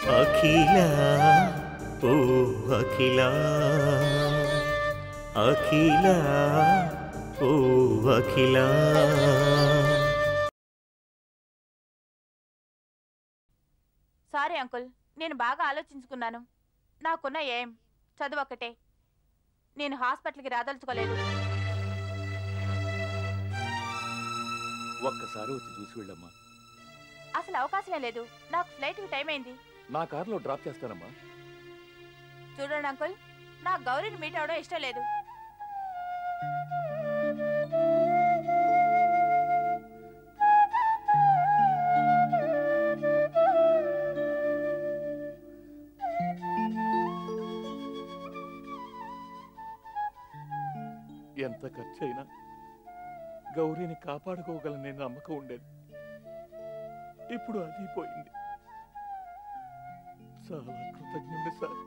అఖిల ఓ అఖిల అఖిల ఓ అఖిల sorry uncle నేను బాగా ఆలోచించుకున్నాను నాకున్న ఏం చదువు ఒకటే నేను హాస్పిటల్కి రాదలుచుకోలేదు ఒక్కసారి వచ్చి చూసి వెళ్ళమ్మా అసలు అవకాశమే లేదు నాకు ఫ్లైట్కి టైం అయింది నా కారులో డ్రాప్ చేస్తానమ్మా చూడండి అంకుల్ నాకు గౌరీని మీట్ అవడం ఇష్టం లేదు ఎంత ఖర్చు అయినా గౌరీని కాపాడుకోగలనే నమ్మకం ఉండేది ఇప్పుడు అది పోయింది చాలా కృతజ్ఞుడి సార్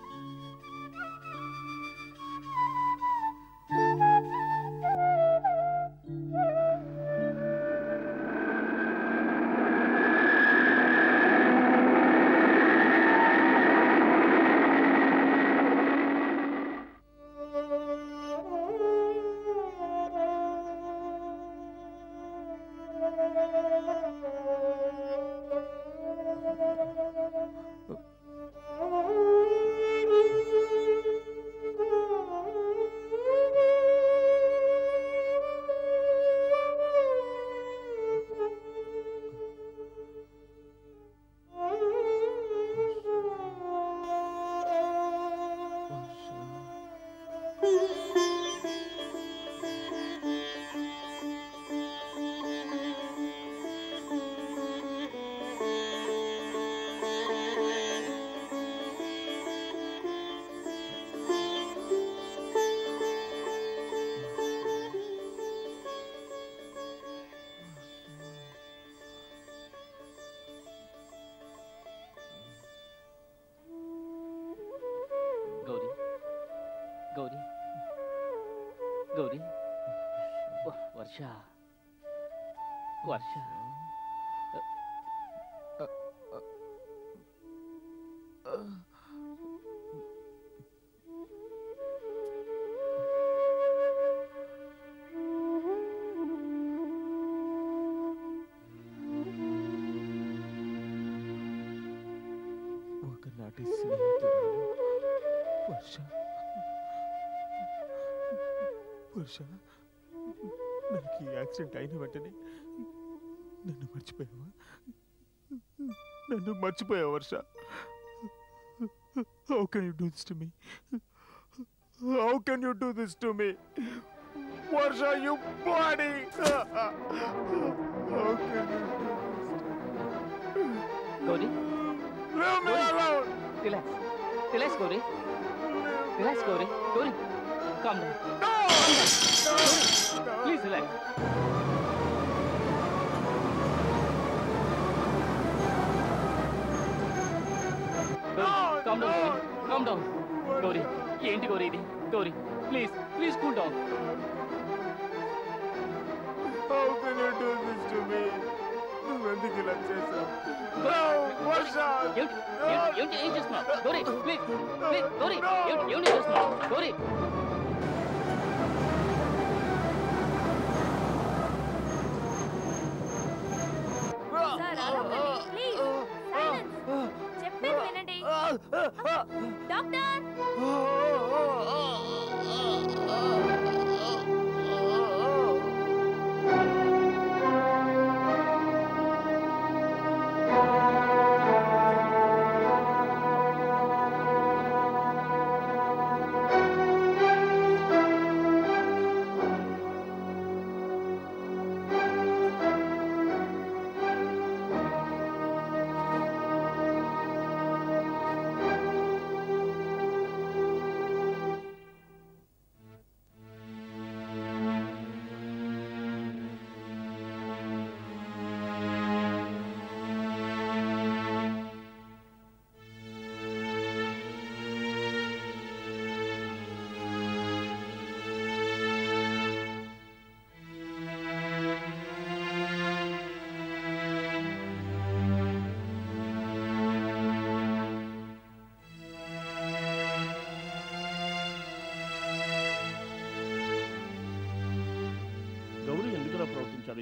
గౌరీ గౌరీ గౌరీ వ- వర్ష వర్ష ఒకనాటి స్నేహితురాలు వర్ష వర్ష నాకు ఈ యాక్సిడెంట్ అయిన వెంటనే నన్ను మర్చిపోయావా నన్ను మర్చిపోయావు Varsha how can you do this to me how can you do this to me Varsha you body how can you do Gauri Leave me alone! Relax relax Gauri relax Gauri Gauri calm down please relax calm down calm down Gauri ఏంటి గౌరీ ఇది Gauri please please cool down How can you do this to me? నువ్వెందుకు ఇలా చేశావు No, వర్ష! ఏమిటి ఏమిటి- ఏమిటి ఏం చేస్తున్నావు గౌరీ ప్లీజ్ ప్లీజ్ గౌరీ ఏమిటి ఏమిటి చేస్తున్నావు గౌరీ సార్ అరవకండి ప్లీజ్ సైలెన్స్ చెప్పేది వినండి డాక్టర్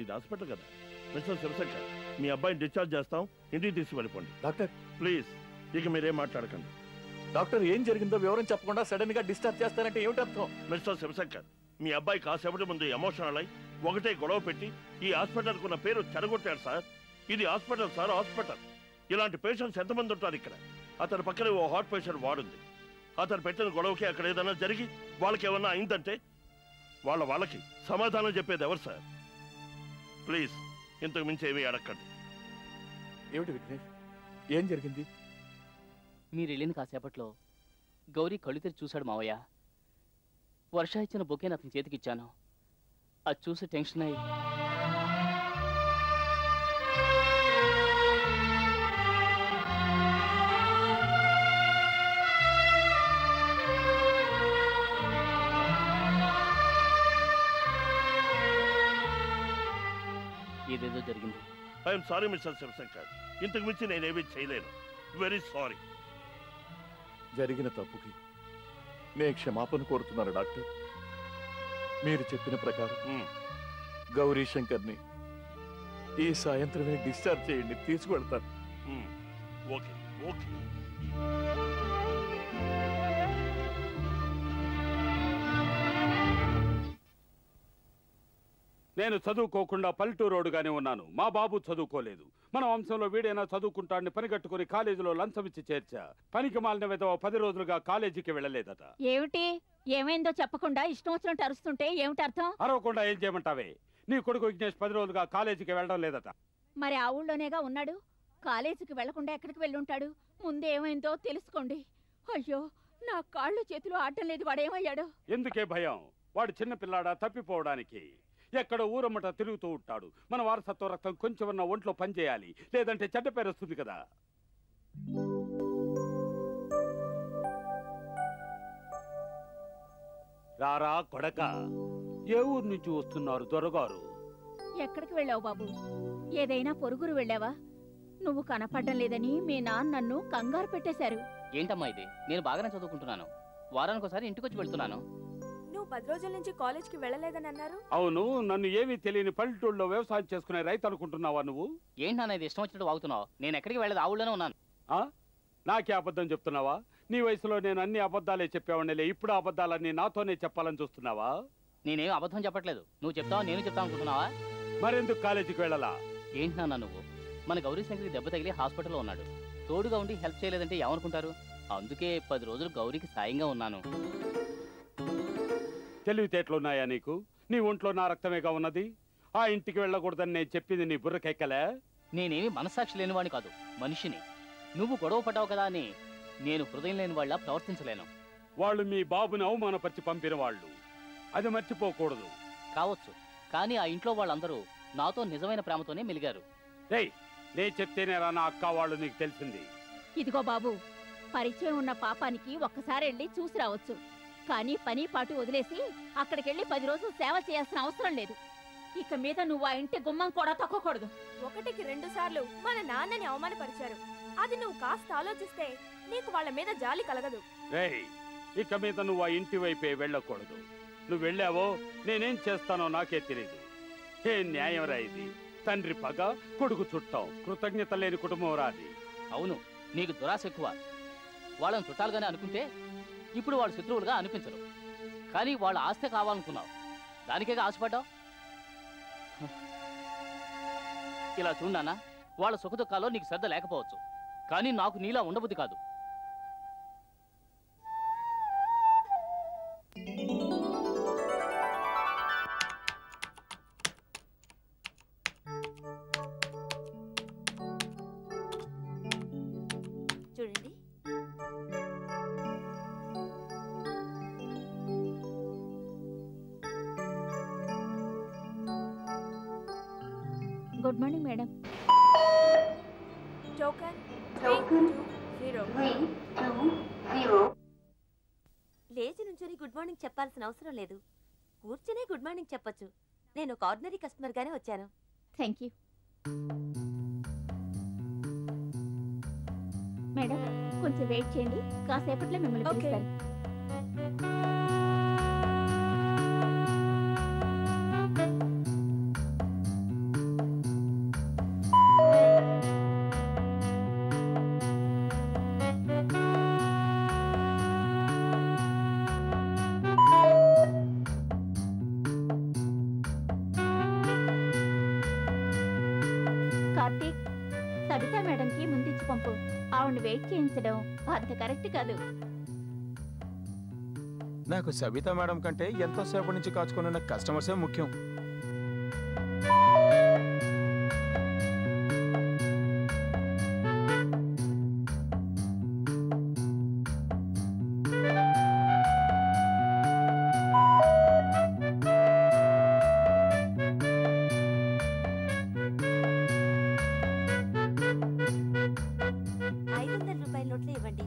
ఇది హాస్పిటల్ కదా మిస్టర్ శివశంకర్ మీ అబ్బాయిని డిశ్చార్జ్ చేస్తాం ఇంటికి తీసి వెళ్ళిపోండి డాక్టర్ ప్లీజ్ ఇక మీరేం మాట్లాడకండి డాక్టర్ ఏం జరిగిందో వివరం చెప్పకుండా సడన్ గా డిశ్చార్జ్ చేస్తారంటే ఏమిటి అర్థం మిస్టర్ శివశంకర్ మీ అబ్బాయి కాసేపటి ముందు ఎమోషనల్ అయి ఒకటే గొడవ పెట్టి ఈ హాస్పిటల్ కున్న పేరు చెడగొట్టాడు సార్ ఇది హాస్పిటల్ సార్ హాస్పిటల్ ఇలాంటి పేషెంట్స్ ఎంతమంది ఉంటారు ఇక్కడ అతని పక్కనే ఓ హార్ట్ పేషెంట్ వాడుంది అతను పెట్టిన గొడవకి అక్కడ ఏదైనా జరిగి వాళ్ళకి ఏమన్నా అయిందంటే వాళ్ళ వాళ్ళకి సమాధానం చెప్పేది ఎవరు సార్ ప్లీజ్ ఇంతకు మించి ఏమీ అడగండి ఏమిటి విఘ్నేష్ ఏం జరిగింది మీరు వెళ్ళిన కాసేపట్లో గౌరీ కళ్ళు తెరిచి చూశాడు మావయ్య వర్ష ఇచ్చిన బొకేని అతని చేతికిచ్చాను అది చూసి టెన్షన్ అయ్యి ఏదేదో జరిగింది ఐఎమ్ సారీ మిస్టర్ శివశంకర్ ఇంతకు మించి నేనేమీ చేయలేను వెరీ సారీ జరిగిన తప్పుకి నేను క్షమాపణ కోరుతున్నాను డాక్టర్ మీరు చెప్పిన ప్రకారం గౌరీ శంకర్ని ఈ సాయంత్రమే డిశ్చార్జ్ చేయండి తీసుకువెళ్తాను ఓకే ఓకే నేను చదువుకోకుండా పల్లెటూరోడుగానే ఉన్నాను మా బాబు చదువుకోలేదు మన వంశంలో వీడైనా చదువుకుంటాడని పనిగట్టుకుని కాలేజీలో లంచం ఇచ్చి చేర్చా పనికి మాలిన విధవ పది రోజులుగా కాలేజీకి వెళ్ళలేదట ఏమిటి ఏమైందో చెప్పకుండా ఇష్టం వచ్చినట్టు అరుస్తుంటే ఏమిటి అర్థం అరవకుండా ఏం చేయమంటావే నీ కొడుకు విఘ్నేష్ పది రోజులుగా కాలేజీకి వెళ్ళడం లేదట మరి ఆ ఊళ్ళోనేగా ఉన్నాడు కాలేజీకి వెళ్లకుండా ఎక్కడికి వెళ్ళుంటాడు ముందే ఏమైందో తెలుసుకోండి అయ్యో నా కాళ్ళు చేతులు ఆడటం లేదు వాడేమయ్యాడు ఎందుకే భయం వాడు చిన్న పిల్లాడా తప్పిపోవడానికి ఎక్కడ ఊరమ్మట తిరుగుతూ ఉంటాడు మన వారసత్వ రక్తం కొంచెం ఉన్న ఒంట్లో పనిచేయాలి లేదంటే చెడ్డ పేరు వస్తుంది కదా రారా కొడక ఏ ఊరు నుంచి వస్తున్నారు దొరగారు ఎక్కడికి వెళ్ళావు బాబు ఏదైనా పొరుగురు వెళ్ళావా నువ్వు కనపడడం లేదని మీ నాన్న నన్ను కంగారు పెట్టేశారు ఏంటమ్మా ఇది నేను బాగానే చదువుకుంటున్నాను వారానికి ఒకసారి ఇంటికి వచ్చి వెళ్తున్నాను నువ్వు పది రోజుల నుంచి కాలేజ్కి వెళ్ళలేదని అన్నారు అవును నన్ను ఏమీ తెలియని పల్లెటూళ్ళలో వ్యవసాయం చేసుకునే రైతు అనుకుంటున్నావా నువ్వు ఏంటి నాన్న ఇది ఇష్టం వచ్చినట్టు వాగుతున్నావు నేను ఎక్కడికి వెళ్ళదు ఆ ఊళ్ళోనే ఉన్నాను ఆ నాకే అబద్ధం చెప్తున్నావా నీ వయసులో నేను అన్ని అబద్ధాలే చెప్పేవాడినిలే ఇప్పుడు ఆ అబద్ధాలన్నీ నాతోనే చెప్పాలని చూస్తున్నావా నేనేం అబద్ధం చెప్పట్లేదు నువ్వు చెప్తావా నేను చెప్తావు అనుకుంటున్నావా మరెందుకు కాలేజీకి వెళ్ళాలా ఏంటి నాన్న నువ్వు మన గౌరీ శంకర్కి దెబ్బ తగిలి హాస్పిటల్లో ఉన్నాడు తోడుగా ఉండి హెల్ప్ చేయలేదంటే ఏమనుకుంటారు అందుకే పది రోజులు గౌరీకి సాయంగా ఉన్నాను తెలివితేటలున్నాయా నీకు నీ ఒంట్లో నా రక్తమేగా ఉన్నది ఆ ఇంటికి వెళ్ళకూడదని నేను చెప్పింది నీ బుర్రకెక్కలే నేనేమి మనసాక్షి లేనివాడిని కాదు మనిషిని నువ్వు గొడవ పడ్డావు కదా అని నేను హృదయం లేని వాళ్ళ ప్రవర్తించలేను వాళ్ళు మీ బాబుని అవమానపరిచి పంపిన వాళ్ళు అది మర్చిపోకూడదు కావచ్చు కానీ ఆ ఇంట్లో వాళ్ళందరూ నాతో నిజమైన ప్రేమతోనే మెలిగారు రేయ్ నే చెప్తేనేరా నా అక్క వాళ్ళు నీకు తెలిసింది ఇదిగో బాబు పరిచయం ఉన్న పాపానికి ఒక్కసారి వెళ్ళి చూసి రావచ్చు కానీ పని పాటు వదిలేసి అక్కడికెళ్ళి పది రోజులు సేవ చేయాల్సిన అవసరం లేదు ఇక మీద నువ్వు ఆ ఇంటి గుమ్మం కూడా తొక్కకూడదు ఒకటికి రెండు సార్లు మన నాన్నని అవమానపరిచారు అది నువ్వు కాస్త ఆలోచిస్తే నీకు వాళ్ళ మీద జాలి కలగదు రేయ్ ఇక మీద నువ్వు ఆ ఇంటి వైపే వెళ్ళకూడదు నువ్వు వెళ్ళావో నేనేం చేస్తానో నాకే తెలియదు ఏ న్యాయం రా ఇది తండ్రి పగ కొడుకు చుట్టాం కృతజ్ఞత లేని కుటుంబం రాది అవును నీకు దురాశ ఎక్కువ వాళ్ళని చుట్టాలుగానే అనుకుంటే ఇప్పుడు వాళ్ళు శత్రువులుగా అనిపించరు కానీ వాళ్ళ ఆస్తి కావాలనుకున్నావు దానికేగా ఆశపడ్డావు హ. ఇలా చూడు నాన్న వాళ్ళ సుఖదుఖాల్లో నీకు శ్రద్ధ లేకపోవచ్చు కానీ నాకు నీలా ఉండబుద్ధి కాదు చూడండి good morning madam token zero లేచి నుంచొని గుడ్ మార్నింగ్ చెప్పాల్సిన అవసరం లేదు కూర్చునే గుడ్ మార్నింగ్ చెప్పొచ్చు నేను ఒక ఆర్డినరీ కస్టమర్ గానే వచ్చాను థ్యాంక్ యూ మేడం కొంచెం వెయిట్ చేయండి కాసేపట్లో మిమ్మల్ని Okay. పిలుస్తాను ఎంతసేపు ఆవిడ వెయిట్ చేయించడం అంత కరెక్ట్ కాదు నాకు సబితా మేడం కంటే ఎంతో సేపటి నుంచి కాచుకుని ఉన్న కస్టమర్సే ముఖ్యం ఐదు వందల రూపాయల నోట్లు ఇవ్వండి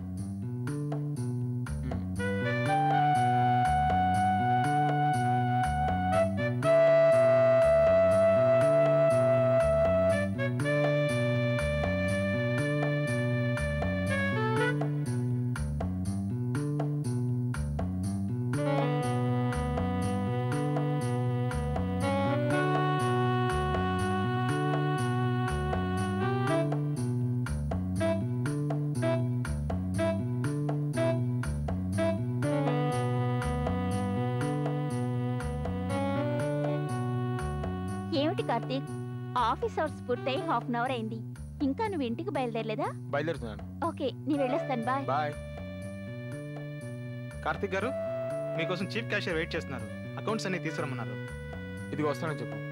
ఏమిటి కార్తీక్ ఆఫీస్ అవర్స్ పూర్తయి హాఫ్ అన్ అవర్ అయింది ఇంకా నువ్వు ఇంటికి బయలుదేరలేదా బయలుదేరుతున్నాను ఓకే నీ వెళ్ళొస్తాను బాయ్ బాయ్ కార్తిక్ గారు మీకోసం చీఫ్ క్యాషియర్ వెయిట్ చేస్తున్నారు అకౌంట్స్ అన్ని తీసుకురమ్మన్నారు ఇది వస్తానని చెప్పు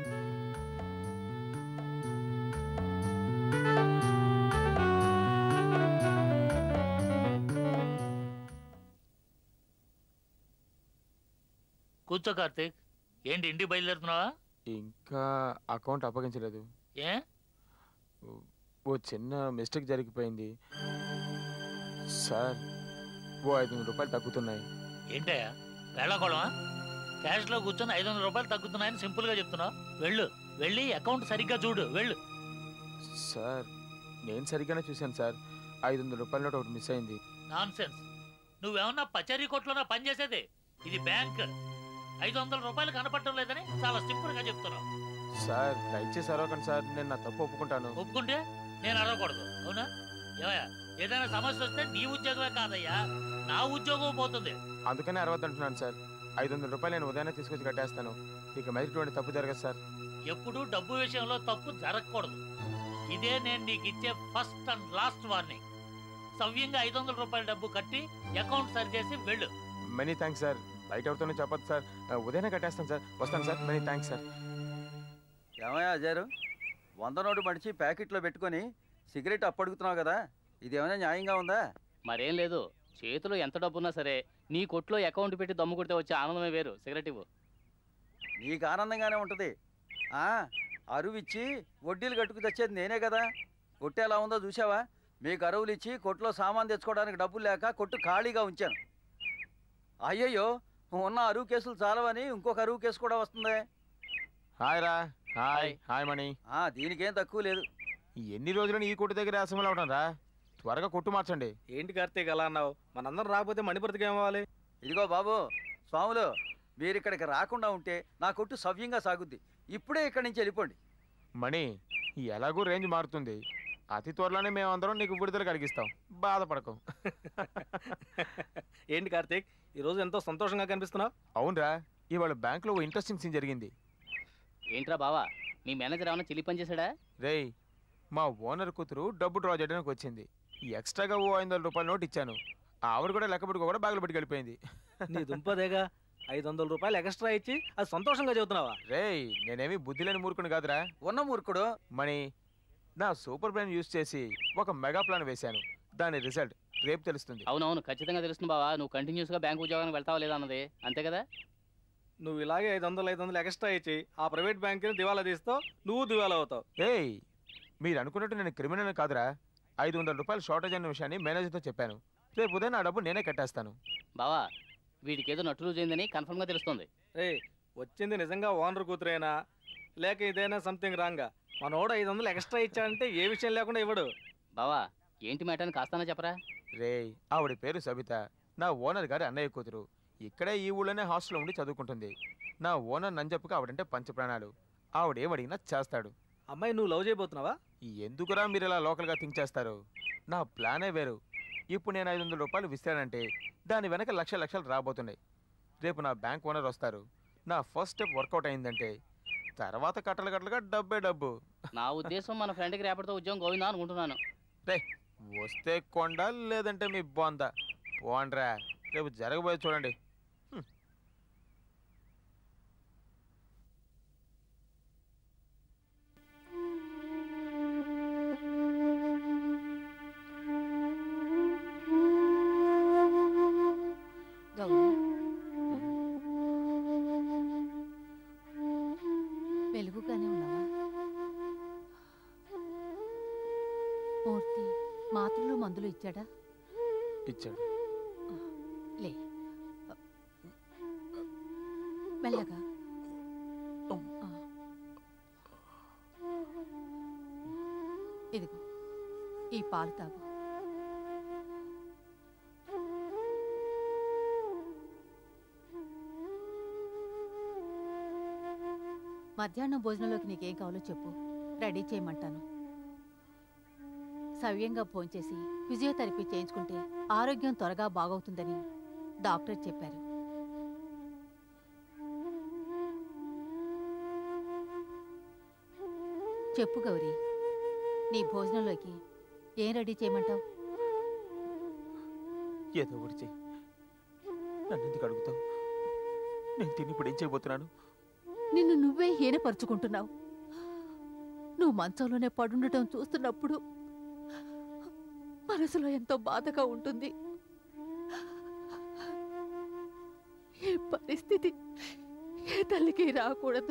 కూర్చో కార్తీక్ ఏంటి ఇంటికి బయలుదేరుతున్నావా ఇంకా అకౌంట్ అప్పగించలేదు ఏ ఓ చిన్న మిస్టేక్ జరిగిపోయింది సార్ ఓ ఐదు వందల రూపాయలు తగ్గుతున్నాయి ఏంటయ్యా వేళాకోళమా క్యాష్లో కూర్చొని ఐదు వందల రూపాయలు తగ్గుతున్నాయని సింపుల్గా చెప్తున్నావు వెళ్ళు వెళ్ళి అకౌంట్ సరిగ్గా చూడు వెళ్ళు సార్ నేను సరిగ్గానే చూశాను సార్ ఐదు వందల రూపాయల నోట్ ఒకటి మిస్ అయింది నాన్ సెన్స్ నువ్వేమన్నా పచారీ కొట్లోనా పనిచేసేది ఇది బ్యాంక్ ఐదు వందల రూపాయలు కనపడటం లేదని చాలా సింపుల్గా చెప్తున్నావు సార్ దయచేసి అరవకండి సార్ నేను నా తప్పు ఒప్పుకుంటాను ఒప్పుకుంటే నేను అడగకూడదు అవునా ఏమయ్యా ఏదైనా సమస్య వస్తే నీ ఉద్యోగమే కాదయ్యా నా ఉద్యోగం పోతుంది అందుకనే అరవద్దంటున్నాను సార్ ఐదు వందల రూపాయలు నేను ఉదయాన్నే తీసుకొచ్చి కట్టేస్తాను ఇక మెదిటువంటి తప్పు జరగదు సార్ ఎప్పుడూ డబ్బు విషయంలో తప్పు జరగకూడదు ఇదే నేను నీకు ఇచ్చే ఫస్ట్ అండ్ లాస్ట్ వార్నింగ్ సవ్యంగా ఐదు వందల రూపాయల డబ్బు కట్టి అకౌంట్ సరిచేసి వెళ్ళు మెనీ థ్యాంక్స్ సార్ బయట ఎవరితోనే చెప్పదు సార్ ఆ, ఉదయాన్నే కట్టేస్తాను సార్ వస్తాను సార్ మెనీ థ్యాంక్స్ సార్ ఏమయ్యా అజారు వంద నోటు మడిచి ప్యాకెట్లో పెట్టుకొని సిగరెట్ అప్పడుగుతున్నావు కదా ఇది ఏమైనా న్యాయంగా ఉందా మరేం లేదు చేతిలో ఎంత డబ్బున్నా సరే నీ కొట్లో అకౌంట్ పెట్టి దమ్ము కొడితే వచ్చే ఆనందమే వేరు సిగరెట్ ఇవ్వు నీకు ఆనందంగానే ఉంటుంది ఆ, అరువిచ్చి వడ్డీలు కట్టుకు తెచ్చేది నేనే కదా కొట్టు ఎలా ఉందో చూసావా మీకు అరువులు ఇచ్చి కొట్లో సామాన్ తెచ్చుకోవడానికి డబ్బులు లేక కొట్టు ఖాళీగా ఉంచాను అయ్యయ్యో ఉన్న అరువు కేసులు చాలవని ఇంకొక అరువు కేసు కూడా వస్తుంది హాయ్ రా హాయ్ హాయ్ మణి ఆ, దీనికేం తక్కువ లేదు ఎన్ని రోజులని ఈ కొట్టు దగ్గర అసెంబ్లీ అవడం రా త్వరగా కొట్టు మార్చండి ఏంటి కార్తీక్ అలా అన్నావు మనందరం రాకపోతే మణిపతికి ఏమవ్వాలి ఇదిగో బాబు స్వాములు మీరు ఇక్కడికి రాకుండా ఉంటే నా కొట్టు సవ్యంగా సాగుద్ది ఇప్పుడే ఇక్కడి నుంచి వెళ్ళిపోండి మణి ఎలాగూ రేంజ్ మారుతుంది అతి త్వరలోనే మేమందరం నీకు విడుదల కలిగిస్తాం బాధపడకు ఏంటి కార్తీక్ ఈ రోజు ఎంతో సంతోషంగా కనిపిస్తున్నావు అవునరా ఇవాళ బ్యాంకులో ఓ ఇంట్రెస్టింగ్ సీన్ జరిగింది ఏంట్రా బావా మీ మేనేజర్ ఏమైనా చిల్లి పని చేశాడా రేయ్ మా ఓనర్ కూతురు డబ్బు డ్రా చేయడానికి వచ్చింది ఎక్స్ట్రాగా ఓ ఐదు వందల రూపాయల నోట్ ఇచ్చాను ఆవిడ కూడా లెక్క పెట్టుకో బ్యాగులో పెట్టి వెళ్ళిపోయింది నీ దుంపదేగా ఐదు వందల రూపాయలు ఎక్స్ట్రా ఇచ్చి అది సంతోషంగా చెబుతున్నావా రేయ్ నేనేమి బుద్ధి లేని మూర్ఖుని కాదురా ఉన్న మూర్ఖుడు మణి నా సూపర్ బ్రెయిన్ యూజ్ చేసి ఒక మెగా ప్లాన్ వేశాను దాని రిజల్ట్ రేపు తెలుస్తుంది అవునవును ఖచ్చితంగా తెలుస్తుంది బావా నువ్వు కంటిన్యూస్గా బ్యాంక్ ఉద్యోగానికి వెళ్తావా లేదా అన్నది అంతే కదా నువ్వు ఇలాగే ఐదు వందలు ఐదు వందలు ఎక్స్ట్రా ఇచ్చి ఆ ప్రైవేట్ బ్యాంక్ని దివాలా తీస్తావు నువ్వు దివాలా అవుతావు ఏయ్ మీరు అనుకున్నట్టు నేను క్రిమినల్ కాదురా ఐదు వందల రూపాయలు షార్టేజ్ అనే విషయాన్ని మేనేజర్తో చెప్పాను రేపు ఉదయం నా డబ్బు నేనే కట్టేస్తాను బావా వీడికి ఏదో నట్టు రోజు అయిందని కన్ఫర్మ్గా తెలుస్తుంది రే వచ్చింది నిజంగా ఓనర్ కూతురేనా లేక ఇదైనా సంథింగ్ రాంగా మనోడు ఐదు వందలు ఎక్స్ట్రా ఇచ్చాడంటే ఏ విషయం లేకుండా ఇవ్వడు బావా ఏంటి మ్యాటర్ అని కాస్తానా చెప్పరా రేయ్ ఆవిడ పేరు సబిత నా ఓనర్ గారి అన్నయ్య కూతురు ఇక్కడే ఈ ఊళ్ళోనే హాస్టల్లో ఉండి చదువుకుంటుంది నా ఓనర్ నంజప్పుకి ఆవిడంటే పంచప్రాణాలు ఆవిడ ఏమడిగినా చేస్తాడు అమ్మాయి నువ్వు లవ్ చేయబోతున్నావా ఎందుకురా మీరు ఇలా లోకల్గా థింక్ చేస్తారు నా ప్లానే వేరు ఇప్పుడు నేను ఐదు వందల రూపాయలు విస్తానంటే దాని వెనక లక్ష లక్షలు రాబోతున్నాయి రేపు నా బ్యాంక్ ఓనర్ వస్తారు నా ఫస్ట్ స్టెప్ వర్కౌట్ అయిందంటే తర్వాత కట్టలు కట్టలుగా డబ్బే డబ్బు నా ఉద్దేశం మన ఫ్రెండ్కి రేపటితో ఉద్యోగం గోవిందా అనుకుంటున్నాను వస్తే కొండ లేదంటే మీ బొంద పోండ్రా రేపు జరగబోయేది చూడండి హ్మ్. గౌరీ వెలుగుగానే ఉన్నావా మూర్తి మాత్రలు మందులు ఇచ్చాడా ఇచ్చాడు లే మెల్లగా ఆ. ఇదిగో ఈ పాలు తాగు మధ్యాహ్నం భోజనంలోకి నీకేం కావాలో చెప్పు రెడీ చేయమంటాను సవ్యంగా భోంచేసి ఫిజియోథెరపీ చేయించుకుంటే ఆరోగ్యం త్వరగా బాగవుతుందని డాక్టర్ చెప్పారు చెప్పు గౌరీ నీ భోజనంలోకి ఏం రెడీ చేయమంటావు ఏదో ఒకటి చెయ్యి నన్ను ఎందుకు అడుగుతావు నేను తిని ఇప్పుడు ఏం చేయబోతున్నాను నిన్ను నువ్వే హీనపరుచుకుంటున్నావు నువ్వు మంచంలోనే పడుండటం చూస్తున్నప్పుడు మనసులో ఎంతో బాధగా ఉంటుంది ఈ పరిస్థితి ఏ తల్లికి రాకూడదు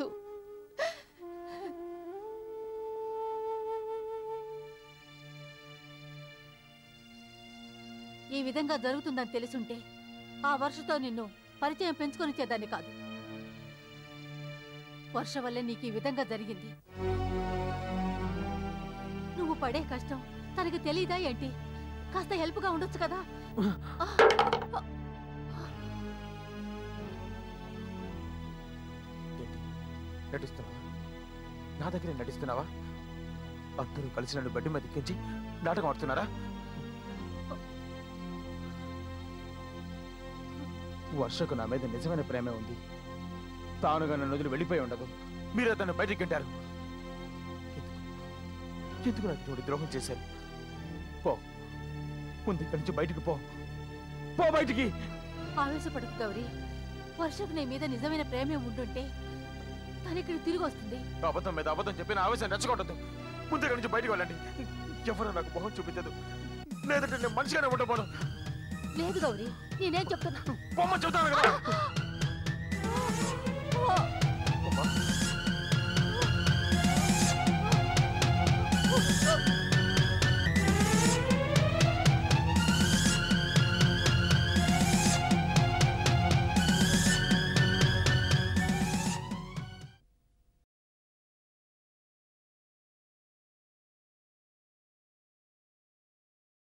ఈ విధంగా జరుగుతుందని తెలుసుంటే ఆ వర్షతో నిన్ను పరిచయం పెంచుకొని చేదాన్ని కాదు వర్ష వల్లే నీకు ఈ విధంగా జరిగింది నువ్వు పడే కష్టం తనకి తెలీదా ఏంటి కాస్త హెల్ప్గా ఉండొచ్చు కదా నటిస్తున్నావా నా దగ్గర నటిస్తున్నావా అందరూ కలిసి నన్ను బడ్డి మీద ఎక్కించి నాటకం ఆడుతున్నారా వర్షకు నా మీద నిజమైన ప్రేమే ఉంది తానుగా నన్ను వదిలి వెళ్ళిపోయి ఉండదు మీరే తను బయటికి గంటారు ఎందుకు? ఎందుకు నాకు తోడి ద్రోహం చేశారు పో ముందు ఇక్కడి నుంచి బయటికి పో పో బయటికి ఆవేశపడకు గౌరీ వర్షకు నీ మీద నిజమైన ప్రేమే ఉండుంటే తను ఇక్కడ తిరిగి వస్తుంది అబద్ధం మీద అబద్ధం చెప్పిన ఆవేశం రెచ్చగొట్టదు ముందు ఇక్కడి నుంచి బయటికి వెళ్ళండి ఎవరు నాకు మొహం చూపించదు లేదంటే నేను మనిషిగానే ఉండబోను లేదు గౌరీ నేనేం చెప్తున్నా బొమ్మ చెబుతాను కదా ఓ!